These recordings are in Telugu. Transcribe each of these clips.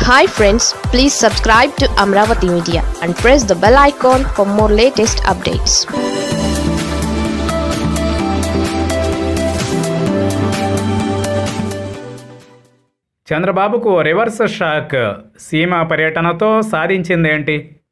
hi friends please subscribe to Amaravati media and press the bell icon for more latest updates చంద్రబాబుకు రివర్స్ షాక్ సీమ పర్యటనతో సాధించిందేంటి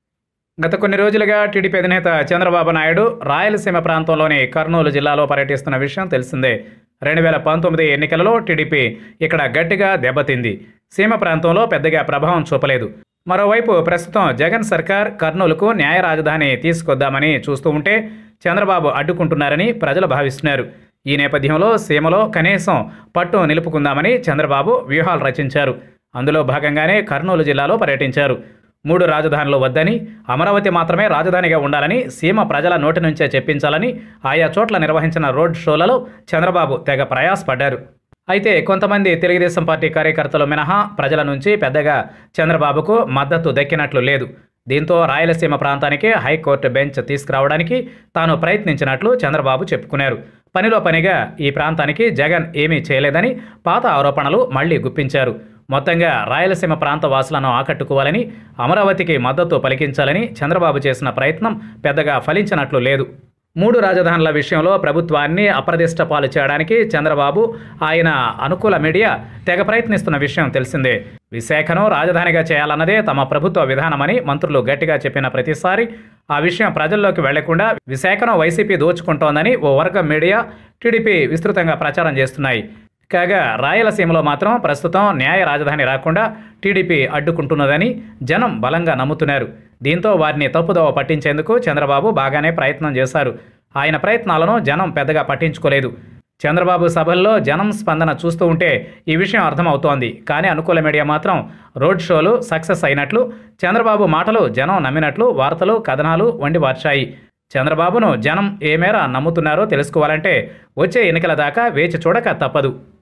గత కొన్ని రోజులుగా టీడీపీ అధినేత చంద్రబాబు నాయుడు రాయలసీమ ప్రాంతంలోని కర్నూలు జిల్లాలో పర్యటిస్తున్న విషయం తెలిసిందే రెండు వేల పంతొమ్మిది ఎన్నికలలో టీడీపీ ఇక్కడ గట్టిగా దెబ్బతింది సీమ ప్రాంతంలో పెద్దగా ప్రభావం చూపలేదు మరోవైపు ప్రస్తుతం జగన్ సర్కార్ కర్నూలుకు న్యాయ రాజధాని తీసుకొద్దామని చూస్తూ ఉంటే చంద్రబాబు అడ్డుకుంటున్నారని ప్రజలు భావిస్తున్నారు ఈ నేపథ్యంలో సీమలో కనీసం పట్టు నిలుపుకుందామని చంద్రబాబు వ్యూహాలు రచించారు అందులో భాగంగానే కర్నూలు జిల్లాలో పర్యటించారు మూడు రాజధానులు వద్దని అమరావతి మాత్రమే రాజధానిగా ఉండాలని సీమ ప్రజల నోటి నుంచే చెప్పించాలని ఆయా చోట్ల నిర్వహించిన రోడ్ షోలలో చంద్రబాబు తెగ ప్రయాసపడ్డారు అయితే కొంతమంది తెలుగుదేశం పార్టీ కార్యకర్తలు మినహా ప్రజల నుంచి పెద్దగా చంద్రబాబుకు మద్దతు దక్కినట్లు లేదు దీంతో రాయలసీమ ప్రాంతానికి హైకోర్టు బెంచ్ తీసుకురావడానికి తాను ప్రయత్నించినట్లు చంద్రబాబు చెప్పుకున్నారు పనిలో పనిగా ఈ ప్రాంతానికి జగన్ ఏమీ చేయలేదని పాత ఆరోపణలు మళ్లీ గుప్పించారు మొత్తంగా రాయలసీమ ప్రాంత వాసులను ఆకట్టుకోవాలని అమరావతికి మద్దతు పలికించాలని చంద్రబాబు చేసిన ప్రయత్నం పెద్దగా ఫలించినట్లు లేదు మూడు రాజధానుల విషయంలో ప్రభుత్వాన్ని అప్రదిష్ట పాలు చేయడానికి చంద్రబాబు ఆయన అనుకూల మీడియా తెగ ప్రయత్నిస్తున్న విషయం తెలిసిందే విశాఖను రాజధానిగా చేయాలన్నదే తమ ప్రభుత్వ విధానమని మంత్రులు గట్టిగా చెప్పిన ప్రతిసారి ఆ విషయం ప్రజల్లోకి వెళ్లకుండా విశాఖను వైసీపీ దోచుకుంటోందని ఓ వర్గం మీడియా టీడీపీ విస్తృతంగా ప్రచారం చేస్తున్నాయి కాగా రాయలసీమలో మాత్రం ప్రస్తుతం న్యాయ రాజధాని రాకుండా టీడీపీ అడ్డుకుంటున్నదని జనం బలంగా నమ్ముతున్నారు దీంతో వారిని తప్పుదోవ పట్టించేందుకు చంద్రబాబు బాగానే ప్రయత్నం చేశారు ఆయన ప్రయత్నాలను జనం పెద్దగా పట్టించుకోలేదు చంద్రబాబు సభల్లో జనం స్పందన చూస్తూ ఉంటే ఈ విషయం అర్థమవుతోంది కానీ అనుకూల మీడియా మాత్రం రోడ్ షోలు సక్సెస్ అయినట్లు చంద్రబాబు మాటలు జనం నమ్మినట్లు వార్తలు కథనాలు వండి వార్చాయి చంద్రబాబును జనం ఏ మేర నమ్ముతున్నారో తెలుసుకోవాలంటే వచ్చే ఎన్నికల దాకా వేచి చూడక తప్పదు